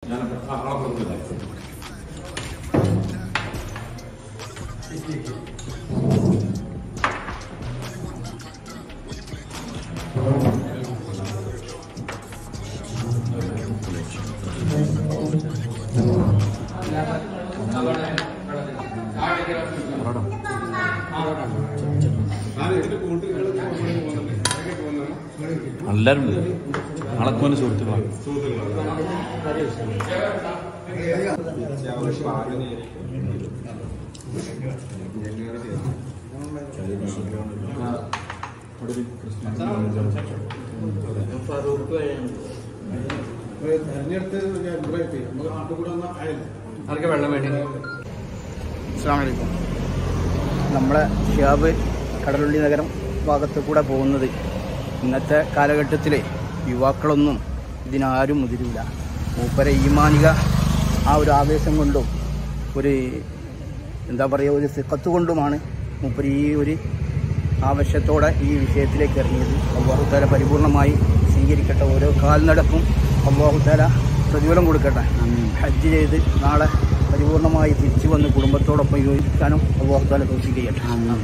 ഞാൻ ആളെ കൊടുത്തില്ല എല്ലാവരും ഉണ്ട് അളക്കുവാൻ സുഹൃത്തുക്കളാണ് അസ്സാമലൈക്കും നമ്മളെ ഷിയാബ് കടലുള്ളി നഗരം ഭാഗത്ത് കൂടെ പോകുന്നത് ഇന്നത്തെ കാലഘട്ടത്തിൽ യുവാക്കളൊന്നും ഇതിനാരും മുതിരില്ല മൂപ്പരെ ഈമാനിക ആ ഒരു ആവേശം കൊണ്ടും ഒരു എന്താ പറയുക ഒരു സിക്കത്ത് കൊണ്ടുമാണ് മൂപ്പര് ഈ ഒരു ആവശ്യത്തോടെ ഈ വിഷയത്തിലേക്ക് ഇറങ്ങിയത് അള്ളാഹുത്താല പരിപൂർണമായി സ്വീകരിക്കട്ടെ ഓരോ കാൽനടപ്പും അള്ളാഹുത്താല പ്രതിഫലം കൊടുക്കട്ടെ ഹജ്ജ് ചെയ്ത് നാളെ പരിപൂർണമായി തിരിച്ചു വന്ന് കുടുംബത്തോടൊപ്പം യോജിക്കാനും അള്ളാഹുത്താല തോഫി ചെയ്യട്ടെ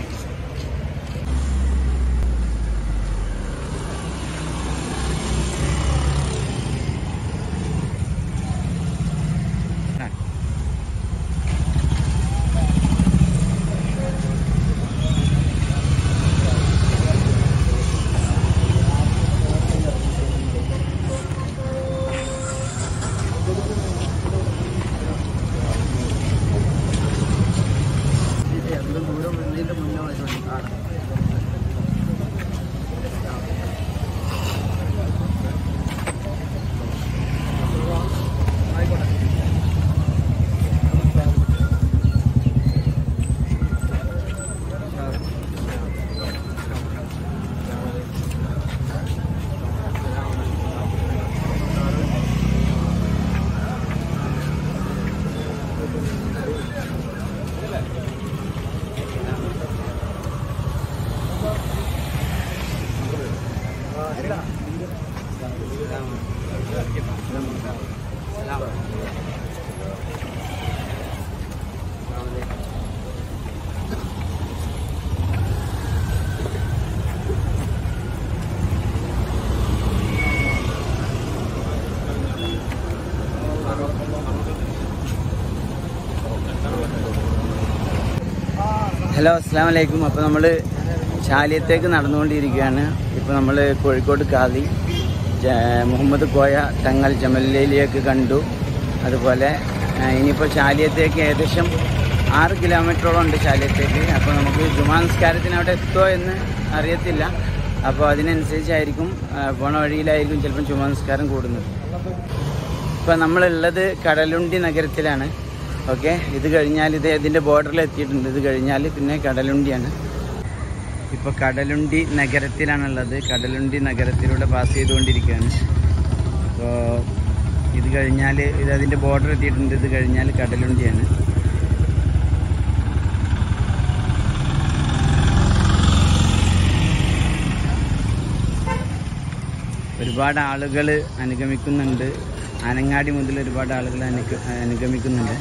ഹലോ അസ്സാം വലൈക്കും അപ്പോൾ നമ്മൾ ശാലിയത്തേക്ക് നടന്നുകൊണ്ടിരിക്കുകയാണ് ഇപ്പോൾ നമ്മൾ കോഴിക്കോട് കാതി ജ- മുഹമ്മദ് കോയ തങ്ങൾ ജമലിലേക്ക് കണ്ടു അതുപോലെ ആ, ഇനിയിപ്പോൾ ശാലിയത്തേക്ക് ഏകദേശം ആറ് കിലോമീറ്ററോളം ഉണ്ട് ശാലിയത്തേക്ക് അപ്പോൾ നമുക്ക് ജുമാ നിസ്കാരത്തിന് അവിടെ എത്തുമോ എന്ന് അറിയത്തില്ല അപ്പോൾ അതിനനുസരിച്ചായിരിക്കും ആ, പോണ വഴിയിലായിരിക്കും ചിലപ്പം ജുമാ നിസ്കാരം കൂടുന്നത് ഇപ്പം നമ്മളുള്ളത് കടലുണ്ടി നഗരത്തിലാണ് ഓക്കെ ഇത് കഴിഞ്ഞാൽ ഇത് ഇതിൻ്റെ ബോർഡറിൽ എത്തിയിട്ടുണ്ട് ഇത് കഴിഞ്ഞാൽ പിന്നെ കടലുണ്ടിയാണ് ഇപ്പോൾ കടലുണ്ടി നഗരത്തിലാണുള്ളത് കടലുണ്ടി നഗരത്തിലൂടെ പാസ് ചെയ്തുകൊണ്ടിരിക്കുകയാണ് അപ്പോൾ ഇത് കഴിഞ്ഞാൽ ഇത് അതിൻ്റെ ബോർഡർ എത്തിയിട്ടുണ്ട് ഇത് കഴിഞ്ഞാൽ കടലുണ്ടിയാണ് ഒരുപാട് ആളുകൾ അനുഗമിക്കുന്നുണ്ട് ആനങ്ങാടി മുതൽ ഒരുപാട് ആളുകൾ അനുഗ അനുഗമിക്കുന്നുണ്ട്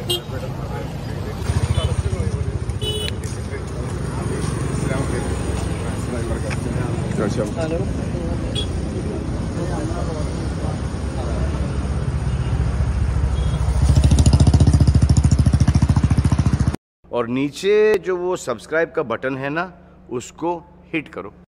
और नीचे जो वो सब्सक्राइब का बटन है ना उसको हिट करो